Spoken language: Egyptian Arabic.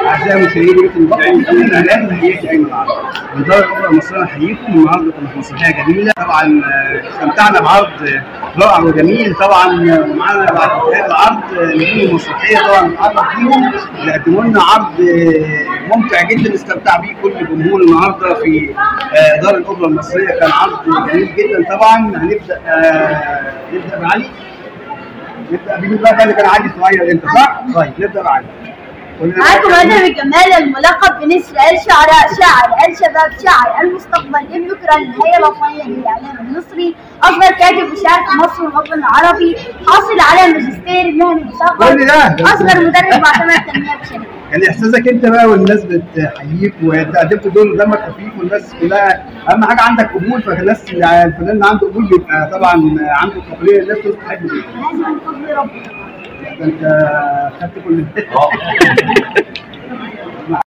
اعزائي المشاهدين بيت المبطل انا لازم احييك يا ايمن العرب من دار الاوبرا المصريه احييكم النهارده كنا في مسرحيه جميله طبعا آه، استمتعنا بعرض آه، رائع وجميل طبعا آه، ومعانا بعد انتهاء العرض آه، نجوم المسرحيه طبعا نتعرف بيهم اللي قدموا لنا عرض آه، ممتع جدا استمتع بيه كل الجمهور النهارده في آه، دار الاوبرا المصريه كان عرض جميل جدا طبعا هنبدا آه، نبدا بعلي نبدا بمين بقى اللي كان عادي صغير انت صح؟ طيب نبدا بعلي قول لنا معاكم بقى أنا الجمال الملقب بنسر الشعراء شاعر الشباب شاعر المستقبل ابن النهاية الوطنية للإعلام المصري أصغر كاتب وشاعر في مصر والوطن العربي حاصل على ماجستير المهني كل المثقف ده أصغر مدرب معتمد تنمية بشرية يعني احساسك انت بقى والناس بتحييك وانت قدمت دور دمك خفيف والناس كلها اهم حاجه عندك قبول فالناس الفنان اللي عنده قبول بيبقى طبعا عنده قابليه الناس تحبه جدا لازم من فضل ربنا ده انت خدت كل ده